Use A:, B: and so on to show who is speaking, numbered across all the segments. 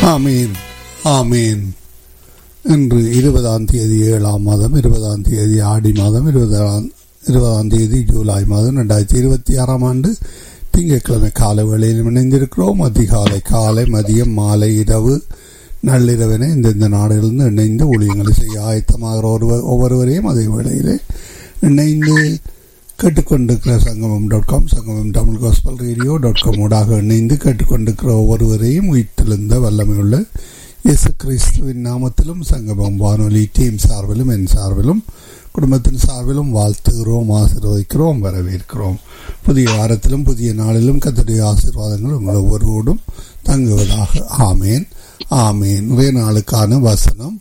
A: ஆமீன் ஆமீன் இன்று இருபதாம் தேதி ஏழாம் மாதம் இருபதாம் தேதி ஆடி மாதம் இருபதாம் இருபதாம் தேதி ஜூலை மாதம் ரெண்டாயிரத்தி இருபத்தி ஆறாம் ஆண்டு திங்கட்கிழமை காலை வேளையில் இணைந்திருக்கிறோம் அதிகாலை காலை மதியம் மாலை இரவு நள்ளிரவென இந்தந்த நாடுகளிலிருந்து இணைந்து ஊழியங்களை செய்ய ஆயத்தமாகிற ஒருவர் ஒவ்வொருவரையும் அதே வேளையிலே இணைந்து கேட்டுக்கொண்டிருக்கிற சங்கமம் dot com Sangamam Tamil gospel radio dot com ஊடாக இணைந்து கேட்டுக்கொண்டிருக்கிற ஒவ்வொருவரையும் உயிர்த்தெழுந்த வல்லமையுள்ள இயேசு கிறிஸ்துவின் நாமத்திலும் சங்கமம் வானொலி டீம் சார்பிலும் என் சார்பிலும் குடும்பத்தின் சார்பிலும் வாழ்த்துகிறோம் ஆசீர்வதிக்கிறோம் வரவேற்கிறோம் புதிய வாரத்திலும் புதிய நாளிலும் கத்தருடைய ஆசீர்வாதங்கள் உங்கள் ஒவ்வொருவரோடும் தங்குவதாக ஆமேன் ஆமேன் ஒரே நாளுக்கான வசனம்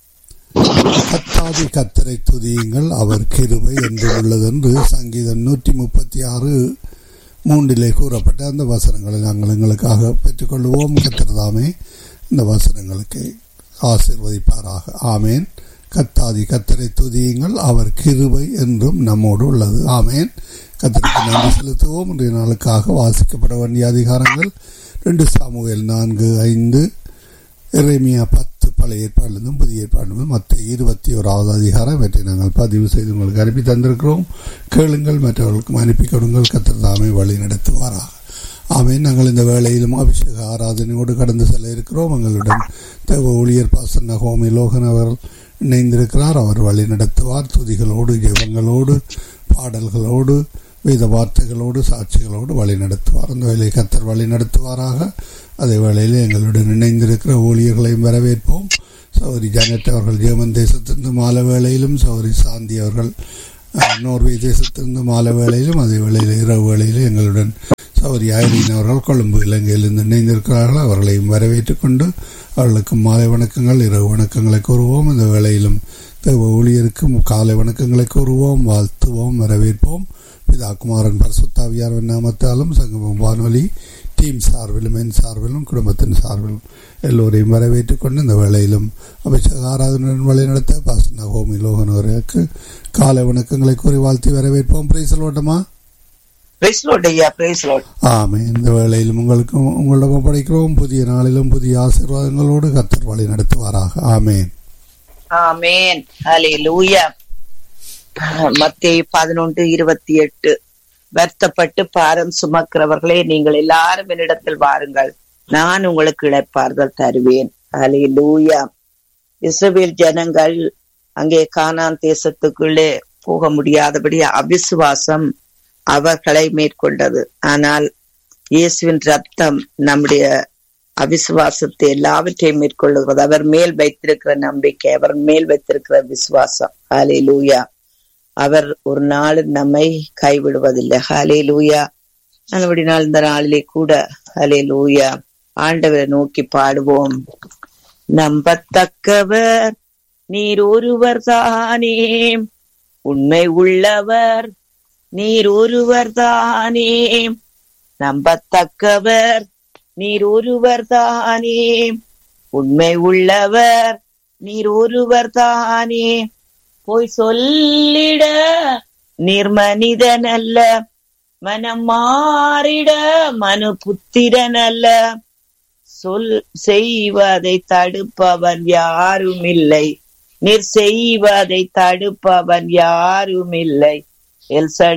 A: கத்தாதி கத்தரை துதியுங்கள் அவர் கிருபை என்று உள்ளதென்று சங்கீதம் நூற்றி முப்பத்தி ஆறு மூன்றிலே கூறப்பட்ட அந்த வசனங்களை நாங்கள் எங்களுக்காக பெற்றுக்கொள்வோம் கத்திரதாமே இந்த வசனங்களுக்கு ஆசிர்வதிப்பாராக ஆமேன் கத்தாதி கத்தரை துதியுங்கள் அவர் கிருபை என்றும் நம்மோடு உள்ளது ஆமேன் கத்தருக்கு நன்றி செலுத்துவோம் இன்றைய நாளுக்காக வாசிக்கப்பட வேண்டிய அதிகாரங்கள் ரெண்டு சாமுவேல் நான்கு ஐந்து இறைமியா பத்து பழைய ஏற்பாடுலேருந்தும் புதிய ஏற்பாடு மற்ற இருபத்தி ஓராவது அதிகாரம் இவற்றை நாங்கள் பதிவு செய்து உங்களுக்கு அனுப்பி தந்திருக்கிறோம் கேளுங்கள் மற்றவர்களுக்கும் அனுப்பி கொடுங்கள் கத்திரதாமை வழி நடத்துவாராக ஆமே நாங்கள் இந்த வேளையிலும் அபிஷேக ஆராதனையோடு கடந்து செல்ல இருக்கிறோம் எங்களுடன் தேவ ஊழியர் பாசன ஹோமி லோகன் அவர்கள் இணைந்திருக்கிறார் அவர் வழி நடத்துவார் துதிகளோடு ஜெபங்களோடு பாடல்களோடு வேத வார்த்தைகளோடு சாட்சிகளோடு வழி நடத்துவார் அந்த வேலையை கத்தர் வழி நடத்துவாராக அதே வேளையில் எங்களுடன் இணைந்திருக்கிற ஊழியர்களையும் வரவேற்போம் சௌரி ஜானட் அவர்கள் ஜெர்மன் தேசத்திலிருந்து மாலை வேளையிலும் சௌரி சாந்தி அவர்கள் நோர்வே தேசத்திலிருந்து மாலை வேளையிலும் அதே வேளையில் இரவு வேளையிலும் எங்களுடன் சௌரி ஐரீன் அவர்கள் கொழும்பு இலங்கையிலிருந்து இணைந்திருக்கிறார்கள் அவர்களையும் வரவேற்றுக் கொண்டு அவர்களுக்கு மாலை வணக்கங்கள் இரவு வணக்கங்களை கூறுவோம் இந்த வேளையிலும் தேவ ஊழியருக்கும் காலை வணக்கங்களை கூறுவோம் வாழ்த்துவோம் வரவேற்போம் பிதா குமாரன் பரசுத்தாவியார் நாமத்தாலும் சங்கமம் வானொலி டீம் சார்பிலும் என் சார்பிலும் குடும்பத்தின் சார்பிலும் எல்லோரையும் வரவேற்றுக் கொண்டு இந்த வேளையிலும் அபிஷேக ஆராதனுடன் வழி நடத்த பாசன ஹோமி லோகனவருக்கு காலை வணக்கங்களை கூறி வாழ்த்தி வரவேற்போம் பிரைசல் ஓட்டமா ஆமே இந்த வேளையிலும் உங்களுக்கு உங்களிடம் படைக்கிறோம் புதிய நாளிலும் புதிய ஆசீர்வாதங்களோடு கத்தர் வழி நடத்துவாராக ஆமேன்
B: ஆமேன் ஹalleluya மத்தேயு பதினொன்று இருபத்தி எட்டு வருத்தப்பட்டு பாரம் சுமக்கிறவர்களே நீங்கள் எல்லாரும் என்னிடத்தில் வாருங்கள் நான் உங்களுக்கு இழைப்பார்கள் தருவேன் ஹalleluya இஸ்ரவேல் ஜனங்கள் அங்கே கானான் தேசத்துக்குள்ளே போக முடியாதபடி அவிசுவாசம் அவர்களை மேற்கொண்டது ஆனால் இயேசுவின் ரத்தம் நம்முடைய அவிசுவாசத்தை எல்லாவற்றையும் மேற்கொள்ளுகிறது அவர் மேல் வைத்திருக்கிற நம்பிக்கை அவர் மேல் வைத்திருக்கிற விசுவாசம் ஹாலே லூயா அவர் ஒரு நாள் நம்மை கைவிடுவதில்லை ஹாலே லூயா நல்லபடி நாள் இந்த நாளிலே கூட ஹலே லூயா ஆண்டவரை நோக்கி பாடுவோம் நம்பத்தக்கவர் நீர் ஒருவர் தானே உண்மை உள்ளவர் நீர் ஒருவர் தானே நம்பத்தக்கவர் நீர் ஒருவர் தானே உண்மை உள்ளவர் நீர் ஒருவர் தானே போய் சொல்லிட நீர் மனிதன் அல்ல மனம் மாறிட மனு புத்திரன் அல்ல சொல் செய்வதை தடுப்பவன் யாரும் இல்லை நீர் செய்வதை தடுப்பவன் யாரும் இல்லை எல்ச